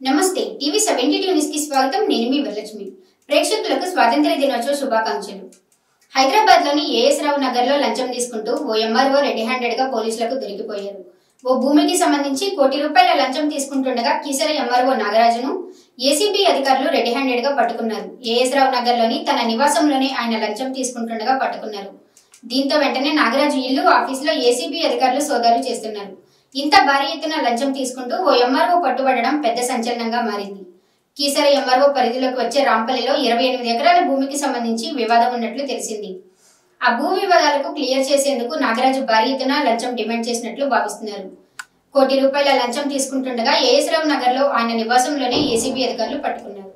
నమస్తే TV seventy two news కి స్వాగతం నేను మీ వరలక్ష్మి ప్రేక్షకులకు స్వాతంత్ర దినోత్సవ శుభాకాంక్షలు హైదరాబాద్ లోని ఏఎస్ రావు నగర్ లో లంచం తీసుకుంటూ ఓ ఎంఆర్ఓ రెడీ హ్యాండెడ్ గా పోలీసులకు దొరికిపోయారు ఓ భూమికి సంబంధించి కోటి రూపాయల లంచం తీసుకుంటుండగా కీసర ఎంఆర్ఓ నాగరాజును ఏసీబీ అధికారులు రెడీ హ్యాండెడ్ గా పట్టుకున్నారు ఏఎస్ రావు నగర్ లోని తన నివాసంలోనే ఆయన లంచం తీసుకుంటుండగా పట్టుకున్నారు దీంతో వెంటనే నాగరాజు ఇల్లు ఆఫీసులో ఏసీబీ అధికారులు సోదాలు చేస్తున్నారు ఇంత భారీ ఎత్తున లంచం తీసుకుంటూ ఓ ఎంఆర్ఓ పట్టుబడడం పెద్ద సంచలనంగా మారింది కీసర ఎంఆర్ఓ పరిధిలోకి వచ్చే రాంపల్లిలో ఇరవై ఎనిమిది ఎకరాల భూమికి సంబంధించి వివాదం ఉన్నట్లు తెలిసింది ఆ భూ వివాదాలకు క్లియర్ చేసేందుకు నాగరాజు భారీ ఎత్తున లంచం డిమాండ్ చేసినట్లు భావిస్తున్నారు కోటి రూపాయల లంచం తీసుకుంటుండగా ఏఎస్ రావు నగర్ లో ఆయన నివాసంలోనే ఏసీబీ అధికారులు పట్టుకున్నారు